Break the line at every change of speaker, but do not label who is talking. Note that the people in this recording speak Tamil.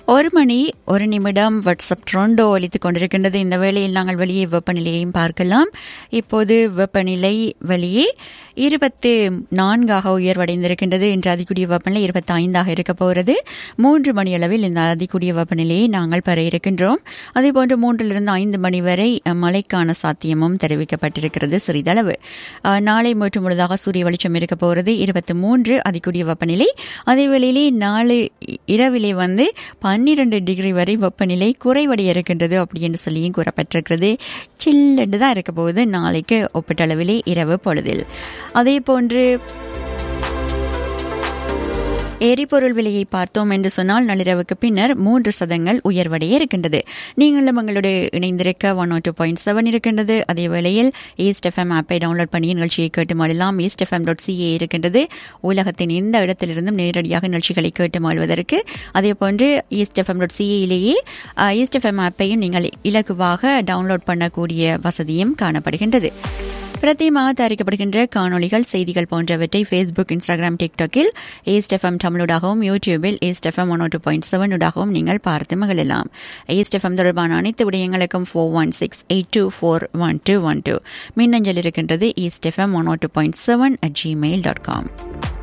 ஒரு மணி ஒரு நிமிடம் வாட்ஸ்அப் ட்ரோண்டோ ஒலித்துக் கொண்டிருக்கின்றது இந்த வேளையில் நாங்கள் வெளியே வெப்பநிலையையும் பார்க்கலாம் இப்போது வெப்பநிலை வெளியே இருபத்து நான்காக உயர்வடைந்திருக்கின்றது இன்று அதிகூடிய வெப்பநிலை இருபத்தி ஐந்தாக இருக்க போகிறது மூன்று மணி அளவில் இந்த அதிகூடிய வெப்பநிலையை நாங்கள் பெற இருக்கின்றோம் அதேபோன்று மூன்றிலிருந்து ஐந்து மணி வரை அஹ், மழைக்கான சாத்தியமும் தெரிவிக்கப்பட்டிருக்கிறது சிறிதளவு அஹ், நாளை மற்றும் முழுதாக சூரிய வெளிச்சம் இருக்க போகிறது இருபத்தி மூன்று அதிகூடிய வெப்பநிலை அதே வேளையிலே நாளை இ- இரவிலே வந்து பன்னிரண்டு டிகிரி வரை வெப்பநிலை குறைவடைய இருக்கின்றது அப்படின்னு சொல்லியும் கூறப்பட்டிருக்கிறது சில்லென்று தான் இருக்க போகுது நாளைக்கு ஒப்பீட்டளவிலே இரவு பொழுதில் அதே போன்று எரிபொருள் விலையை பார்த்தோம் என்று சொன்னால் நள்ளிரவுக்கு பின்னர் மூன்று சதங்கள் உயர்வடைய இருக்கின்றது நீங்களும் உங்களோட இணைந்திருக்க ஒன் டூ பாயிண்ட் செவன் இருக்கின்றது அதே வேளையில் ஈஸ்ட் எஃப்எம் ஆப்பை டவுன்லோட் பண்ணி நிகழ்ச்சியை கேட்டு மாளலாம் ஈஸ்ட் எஃப்எம் டாட் சிஏ இருக்கின்றது உலகத்தின் எந்த இடத்திலிருந்தும் நேரடியாக நிகழ்ச்சிகளை கேட்டு மாழ்வதற்கு அதே போன்று ஈஸ்ட் எஃப்எம் டாட் சிஏயிலேயே ஈஸ்ட் எஃப்எம் ஆப்பையும் நீங்கள் இலகுவாக டவுன்லோட் பண்ணக்கூடிய வசதியும் காணப்படுகின்றது பிரத்தியமாக தயாரிக்கப்படுகின்ற காணொளிகள் செய்திகள் போன்றவற்றை ஃபேஸ்புக் இன்ஸ்டாகிராம் டிக்டாக்கில் ஏஸ்ட் எஃப்எம் தமிழூடாகவும் யூடியூபில் east FM one two point seven ஊடாகவும் நீங்கள் பார்த்து மகிழலாம் ஏஸ்ட் எஃப்எம் தொடர்பான அனைத்து விடயங்களுக்கும் four one six eight two four one two one two மின்னஞ்சல் இருக்கின்றது east FM one two point seven at Gmail dot com